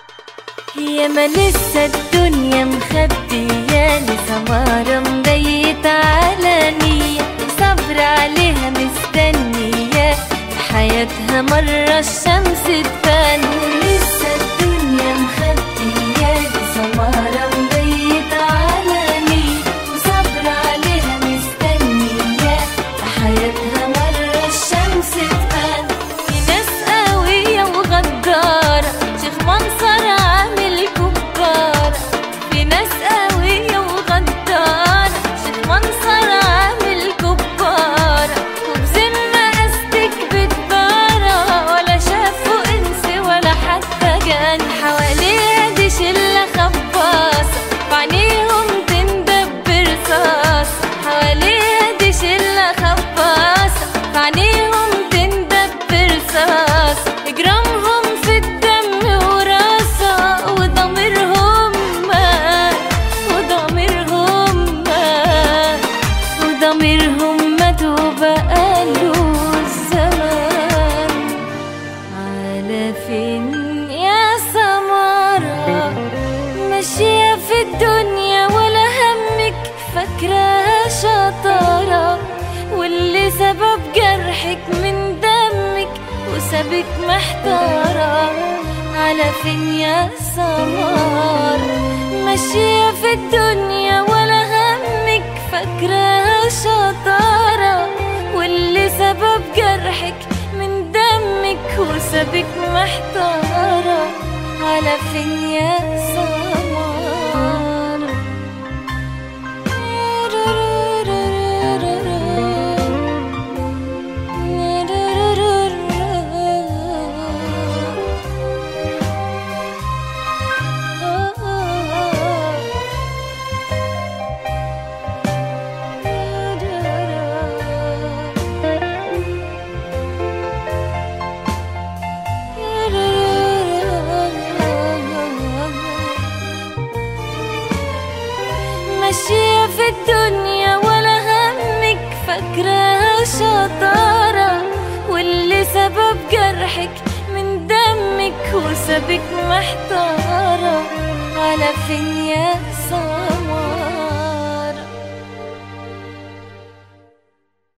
يا ما لسه الدنيا مخبية سمارة مبيت علانية صبر عليها مستنية في حياتها مرة الشمس تبان لسه الدنيا مخبية سمارة مبيت علانية وصبر عليها مستنية في حياتها مرة الشمس تبان في ناس قوية وغدارة شيخ منصر عامل كبارة في ناس قوية وغدارة شيخ منصر عامل كبارة وبذمة قصدك بتبارة ولا شافوا انس ولا حتى جان حواليها دي شلة خباصة وعينيهم تندب برصاص حواليها دي شلة خباصة وعينيهم تندب برصاص اجرامهم في الدم وراسة وضميرهم مات وضميرهم مات وضميرهم مات وبقاله الزمان على فين يا سمارة ماشية في الدنيا ولا همك فاكراها شطارة واللي سبب جرحك من دمك وسابك محتارة على فين يا سمارة ماشية في الدنيا ولا همك فاكراها شطارة واللي سبب جرحك من دمك وسابك محتارة على فين يا سمارة ماشية في الدنيا ولا همك فاكراها شطارة واللي سبب جرحك من دمك وسابك محتارة على فين يا سارة